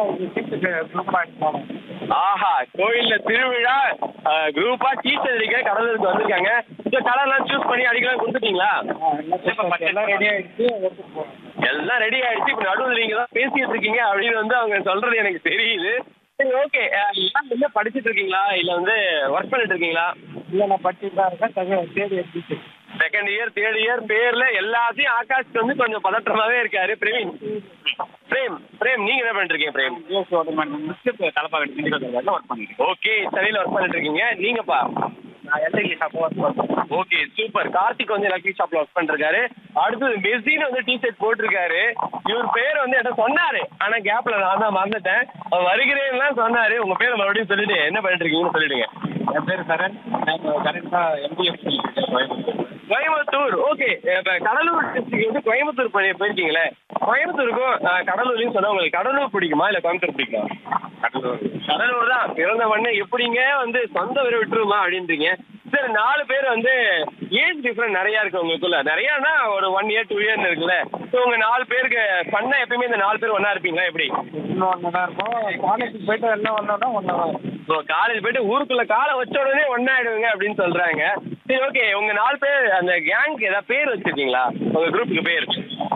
ஆஹா கோயில்ல திருவிழா குரூப்பா டீச்சர் அடிக்க கடலூருக்கு வந்திருக்காங்க இந்த கலர்லாம் சூஸ் பண்ணி அடிக்கலாம் கொடுத்துட்டீங்களா எல்லாம் ரெடி ஆயிடுச்சு எடுத்துட்டு போறோம் எல்லாம் ரெடி ஆயிடுச்சு இப்போ நடுவில் நீங்க தான் பேசிட்டு இருக்கீங்க அப்படின்னு வந்து அவங்க சொல்றது எனக்கு தெரியுது சரி ஓகே என்ன படிச்சிட்டு இருக்கீங்களா இல்ல வந்து ஒர்க் பண்ணிட்டு இருக்கீங்களா இல்லை நான் படிச்சுட்டு தான் இருக்கேன் தகவல் தேடி எடுத்துச்சு செகண்ட் இயர் தேர்ட் இயர் பேர்ல எல்லாத்தையும் ஆகாஷ்க்கு வந்து கொஞ்சம் பதற்றமாவே இருக்காரு பிரவீன் பிரேம் பிரேம் நீங்க என்ன பண்ணிட்டு இருக்கீங்க பிரேம் யூஎஸ் ஓட்டர் முடிச்சுட்டு தலைப்பாக்கட்டி சிண்டிகேட் ஒர்க் பண்ணிட்டு ஓகே சரியில ஒர்க் பண்ணிட்டு இருக்கீங்க நீங்கப்பா நான் எல்ஐடி ஷாப் ஒர்க் பண்ணுறேன் ஓகே சூப்பர் கார்த்திக் வந்து எலக்ட்ரிக் ஷாப்ல ஒர்க் பண்ணிருக்காரு அடுத்தது மெஸ்ஸின்னு வந்து டிஷர்ட் போட்டிருக்காரு இவர் பேர் வந்து என்ன சொன்னாரு ஆனா கேப்ல நான் தான் மறந்துட்டேன் அவர் வருகிறேன்லாம் சொன்னாரு உங்க பேரை மறுபடியும் சொல்லிட்டு என்ன பண்ணிட்டு இருக்கீங்கன்னு சொல்லிடுங்க என் பேர் சரண் நான் கரெக்டாக எம்பிஎஃப் கோயம்புத்தூர் கோயம்புத்தூர் ஓகே இப்ப கடலூர் டிஸ்ட்ரிக்ட் வந்து கோயம்புத்தூர் போய் போயிருக்கீங்களே கோயம்புத்தூருக்கும் அஹ், கடலூர்லயும் சொன்னா உங்களுக்கு கடலூர் பிடிக்குமா இல்ல கோயம்புத்தூர் பிடிக்குமா கடலூர் கடலூர் தான் பிறந்த மண்ணு எப்படிங்க வந்து சொந்த ஊரை விட்டுருமா அப்படின்றீங்க சரி நாலு பேர் வந்து ஏஜ் டிஃப்ரெண்ட் நிறைய இருக்கு உங்களுக்குள்ள நிறையானா ஒரு ஒன் இயர் டூ இயர்னு இருக்குல்ல ஸோ உங்க நாலு பேருக்கு பண்ண எப்பயுமே இந்த நாலு பேர் ஒண்ணா இருப்பீங்களா எப்படி இன்னும் ஒன்று தான் இருக்கும் காலேஜுக்கு போயிட்டு எல்லாம் ஒன்றா ஒன்றா தான் இருக்கும் ஸோ காலேஜ் போயிட்டு ஊருக்குள்ள காலை வச்ச உடனே ஒன்னாயிடுவீங்க அப்படின்னு சொல்றாங்க சரி ஓகே உங்க நாலு பேர் அந்த கேங்க்கு ஏதாவது பேர் வச்சிருக்கீங்களா உங்க குரூப்புக்கு பேர்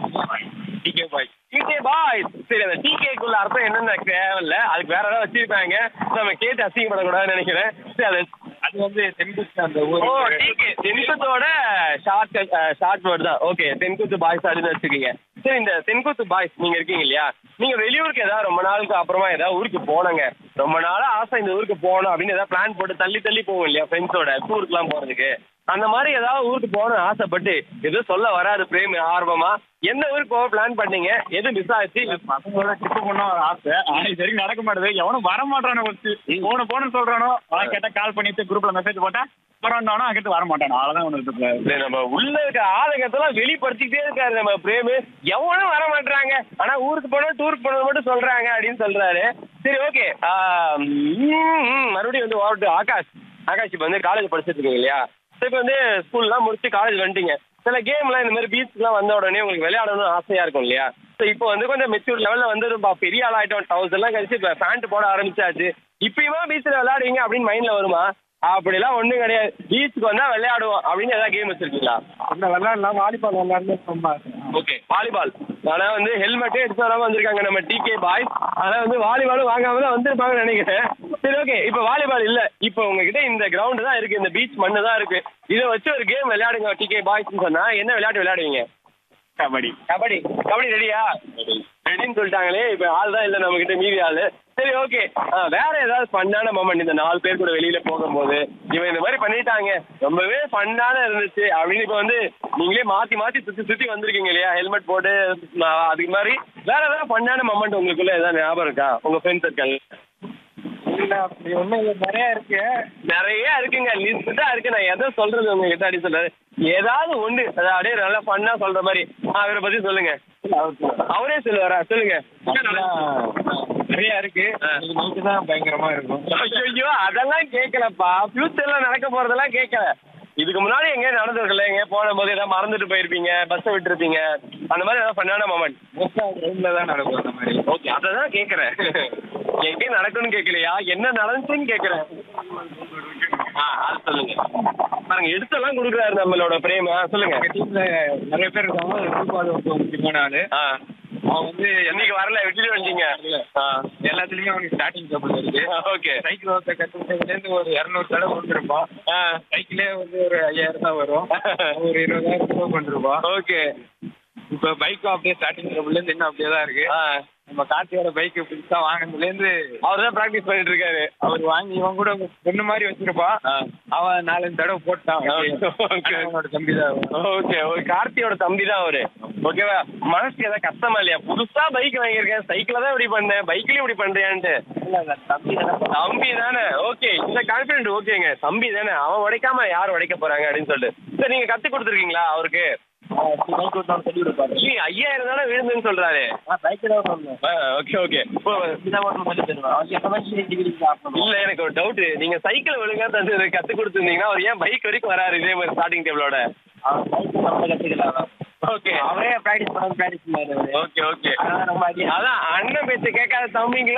டிகே பாய் டிகே பாய் சரி அந்த டிகேக்குள்ள அர்த்தம் என்னன்னு எனக்கு தேவையில்ல அதுக்கு வேற ஏதாவது வச்சிருக்காங்க நம்ம கேட்டு அசிங்கப்படக்கூடாதுன்னு நினைக்கிறேன் சரி அது அது வந்து தென்குச்சி அந்த ஊர் ஓ டிகே தென்குத்தோட ஷார்ட் ஷார்ட் வேர்ட் தான் ஓகே தென்குத்து பாய்ஸ் அப்படின்னு வச்சுக்கீங்க சரி இந்த தென்குத்து பாய்ஸ் நீங்க இருக்கீங்க இல்லையா நீங்க வெளியூருக்கு ஏதாவது ரொம்ப நாளுக்கு அப்புறமா ஏதாவது ஊருக்கு போனங்க ரொம்ப நாளா ஆசை இந்த ஊருக்கு போகணும் அப்படின்னு ஏதாவது பிளான் போட்டு தள்ளி தள்ளி போவோம் இல்லையா ஃப்ரெண்ட்ஸோட டூருக்குலாம் போறதுக்கு அந்த மாதிரி ஏதாவது ஊருக்கு போகணும்னு ஆசைப்பட்டு எதுவும் சொல்ல வராது பிரேம் ஆர்வமா எந்த ஊருக்கு போக பிளான் பண்ணீங்க எது மிஸ் ஆச்சு பசங்களோட ட்ரிப்பு பண்ண ஒரு ஆசை ஆனா இது வரைக்கும் நடக்க மாட்டேது எவனும் வர மாட்டானோ ஃபர்ஸ்ட் போன போன சொல்றானோ அவன் கேட்டா கால் பண்ணிட்டு குரூப்ல மெசேஜ் போட்டா வரண்டானோ அங்கிட்டு வர மாட்டானோ அவ்வளவுதான் உனக்கு சரி, நம்ம உள்ள இருக்க ஆதங்கத்தெல்லாம் வெளிப்படுத்திக்கிட்டே இருக்காரு நம்ம பிரேமு எவனும் வர மாட்டாங்க ஆனா ஊருக்கு போனோம் டூருக்கு போனது மட்டும் சொல்றாங்க அப்படின்னு சொல்றாரு சரி ஓகே மறுபடியும் வந்து ஓட்டு ஆகாஷ் ஆகாஷ் இப்போ வந்து காலேஜ் படிச்சிட்டு இருக்கீங்க இல்லையா சரி இப்போ வந்து ஸ்கூல்லாம் முடிச்சு காலேஜ் வந்துட்டீங்க சில கேம்லாம் இந்த மாதிரி பீச்க்குலாம் வந்த உடனே உங்களுக்கு விளையாடணும்னு ஆசையா இருக்கும் இல்லையா ஸோ இப்போ வந்து கொஞ்சம் மெச்சூர் லெவலில் வந்துருப்பா பெரிய ஆள் ஆகிட்டோம் தௌசண்ட்லாம் கழிச்சு இப்போ பேண்ட் போட ஆரம்பிச்சாச்சு இப்பயுமா பீச்சில் விளையாடுவீங்க அப்படின்னு மைண்டில் வருமா அப்படிலாம் ஒன்றும் கிடையாது பீச்சுக்கு வந்தால் விளையாடுவோம் அப்படின்னு ஏதாவது கேம் வச்சிருக்கீங்களா அந்த விளையாடலாம் வாலிபால் விளையாடுறது ரொம்ப ஆசை ஓகே வாலிபால் ஆனால் வந்து ஹெல்மெட்டே எடுத்து வராமல் வந்திருக்காங்க நம்ம டிகே பாய்ஸ் ஆனால் வந்து வாலிபாலும் வாங்காம தான் வந்திருப்பாங்கன்னு நினைக்கிறேன் சரி ஓகே இப்போ வாலிபால் இல்லை இப்போ உங்ககிட்ட இந்த கிரவுண்டு தான் இருக்குது இந்த பீச் மண்ணு தான் இருக்குது இதை வச்சு ஒரு கேம் விளையாடுங்க டிகே பாய்ஸ்னு சொன்னால் என்ன விளையாட்டு விளையாடுவீங்க கபடி கபடி கபடி ரெடியா ரெடின்னு சொல்லிட்டாங்களே இப்போ ஆள் தான் இல்லை நம்மக்கிட்ட மீதி ஆள் சரி ஓகே வேற ஏதாவது ஃபன்னான மொமெண்ட் இந்த நாலு பேர் கூட வெளியில போகும்போது இவன் இந்த மாதிரி பண்ணிட்டாங்க ரொம்பவே ஃபன்னான இருந்துச்சு அப்படின்னு இப்போ வந்து நீங்களே மாத்தி மாத்தி சுத்தி சுத்தி வந்திருக்கீங்க இல்லையா ஹெல்மெட் போட்டு ஆ, அதுக்கு மாதிரி வேற ஏதாவது ஃபன்னான மொமெண்ட் உங்களுக்குள்ள ஏதாவது ஞாபகம் இருக்கா உங்க ஃப்ரெண்ட்ஸ் சர்க்கிள் இல்ல அப்படி ஒண்ணும் இல்ல நிறைய இருக்கு நிறைய இருக்குங்க லிஸ்ட் தான் இருக்கு நான் எதை சொல்றது உங்ககிட்ட அப்படி சொல்றாரு ஏதாவது ஒண்ணு அது அப்படியே நல்லா ஃபன்னா சொல்ற மாதிரி ஆ, அவரை பத்தி சொல்லுங்க அவரே சொல்லுவாரா சொல்லுங்க நிறைய இருக்கு நைட்டு தான் பயங்கரமா இருக்கும் ஐயோ அதெல்லாம் கேட்கலப்பா ஃபியூச்சர்ல நடக்க போறதெல்லாம் கேட்கல இதுக்கு முன்னாடி எங்கேயும் நடந்திருக்குல்ல எங்கேயோ போன போது ஏதாவது மறந்துட்டு போயிருப்பீங்க பஸ்ஸை விட்டுருப்பீங்க அந்த மாதிரி ஏதாவது பண்ணான மொமெண்ட் மோஸ்டா ட்ரெயின்ல தான் நடக்கும் அந்த மாதிரி ஓகே அதை தான் கேட்குறேன் எங்கேயும் நடக்கும்னு கேட்கலையா என்ன நடந்துச்சுன்னு கேட்குறேன் ஆ அது சொல்லுங்க பாருங்க எடுத்தெல்லாம் கொடுக்குறாரு நம்மளோட பிரேம் ஆ, சொல்லுங்க எங்க டீம்ல நிறைய பேர் இருக்காங்க ரூபாய் வந்து முக்கியமான ஆளு ஆ அவன் வந்து என்னைக்கு வரல விட்டுட்டு வந்துட்டீங்க ஆ எல்லாத்துலயும் அவனுக்கு ஸ்டார்டிங் டபுள் இருக்கு ஓகே சைக்கிள் ஓட்ட கத்துக்கிட்டதுல இருந்து ஒரு இரநூறு தடவை கொண்டிருப்பான் ஆ சைக்கிளே வந்து ஒரு ஐயாயிரம் தான் வரும் ஒரு இருபதாயிரம் ரூபாய் கொண்டிருப்பான் ஓகே இப்ப பைக்கும் அப்படியே ஸ்டார்டிங் டபுள்ல இருந்து இன்னும் அப்படியே தான் இருக்கு ஆ நம்ம கார்த்தியோட பைக் புதுசா வாங்கினதுல இருந்து அவர் தான் ப்ராக்டிஸ் பண்ணிட்டு இருக்காரு அவர் வாங்கி இவன் கூட பொண்ணு மாதிரி வச்சிருப்பான் ஆ. அவன் நாலஞ்சு தடவை போட்டான் Okay. அவனோட தம்பி தான் அவன். ஓகே ஓகே கார்த்தியோட தம்பி தான் அவரு ஓகேவா மனசுக்கு ஏதாவது கஷ்டமா இல்லையா புதுசா பைக் வாங்கியிருக்கேன் சைக்கிள தான் இப்படி பண்ணேன் பைக்லயும் இப்படி பண்றியான்ட்டு இல்ல இல்ல தம்பி தானே தம்பி தானே ஓகே இந்த கான்பிடென்ட் ஓகேங்க தம்பி தானே அவன் உடைக்காம யார் உடைக்க போறாங்க அப்படின்னு சொல்லிட்டு சரி நீங்க கத்து கொடுத்துருக்கீங்களா அவருக்கு பைக் ஓட்டணும் சொல்லி கொடுப்பாரு இல்லையே ஐயாயிரம் தானே விழுந்துன்னு சொல்றாரு பைக் தான் சொல்லணும் ஓகே ஓகே இப்போ இதான் ஓட்டணும் சொல்லி தருவான் அவன் எப்ப மாதிரி டிகிரி இல்ல எனக்கு ஒரு டவுட் நீங்க சைக்கிள் ஒழுங்கா தந்து கத்து கொடுத்துருந்தீங்கன்னா அவர் ஏன் பைக் வரைக்கும் வராரு இதே மாதிரி ஸ்டார்டிங் டேபிளோட அவன் பைக் நம்ம கத்துக்கலாம் ஓகே அவரே ப்ராக்டிஸ் பண்ண ப்ராக்டிஸ் பண்ணாரு அவரு. ஓகே ஓகே அதனால ரொம்ப அதிகம் அதான் அண்ணன் பேச்சு கேட்காத தம்பிங்களா